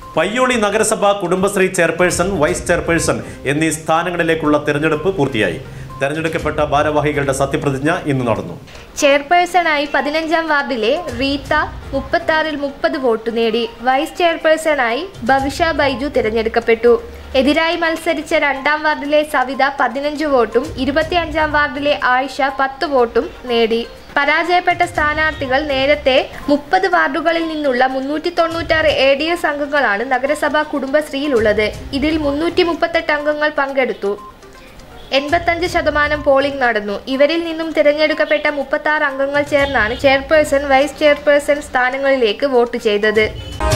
പയ്യോളി നഗരസഭ Kudumbashree chairperson vice chairperson എന്നീ സ്ഥാനങ്ങളിലേക്കുള്ള തെരഞ്ഞെടുപ്പ് പൂർത്തിയായി തെരഞ്ഞെടുക്കപ്പെട്ട ഭാരവാഹികളുടെ സത്യപ്രതിജ്ഞ ഇന്ന് നടന്നു ചെയർപേഴ്സണായി പതിനഞ്ചാം വാർഡിലെ റീത്ത മുപ്പത്താറിൽ മുപ്പത് വോട്ട് നേടി വൈസ് ചെയർപേഴ്സണായി ഭവിഷ ബൈജു തിരഞ്ഞെടുക്കപ്പെട്ടു എതിരായി മത്സരിച്ച രണ്ടാം വാർഡിലെ സവിത പതിനഞ്ച് വോട്ടും ഇരുപത്തിയഞ്ചാം വാർഡിലെ ആയിഷ പത്ത് വോട്ടും നേടി പരാജയപ്പെട്ട സ്ഥാനാർത്ഥികൾ നേരത്തെ മുപ്പത് വാർഡുകളിൽ നിന്നുള്ള മുന്നൂറ്റി തൊണ്ണൂറ്റാറ് എ ഡി എസ് അംഗങ്ങളാണ് നഗരസഭാ കുടുംബശ്രീയിലുള്ളത് ഇതിൽ മുന്നൂറ്റി മുപ്പത്തെട്ട് അംഗങ്ങൾ പങ്കെടുത്തു എൺപത്തഞ്ച് ശതമാനം പോളിംഗ് നടന്നു ഇവരിൽ നിന്നും തിരഞ്ഞെടുക്കപ്പെട്ട മുപ്പത്തി ആറ് അംഗങ്ങൾ ചേർന്നാണ് ചെയർപേഴ്സൺ വൈസ് ചെയർപേഴ്സൺ സ്ഥാനങ്ങളിലേക്ക് വോട്ട് ചെയ്തത്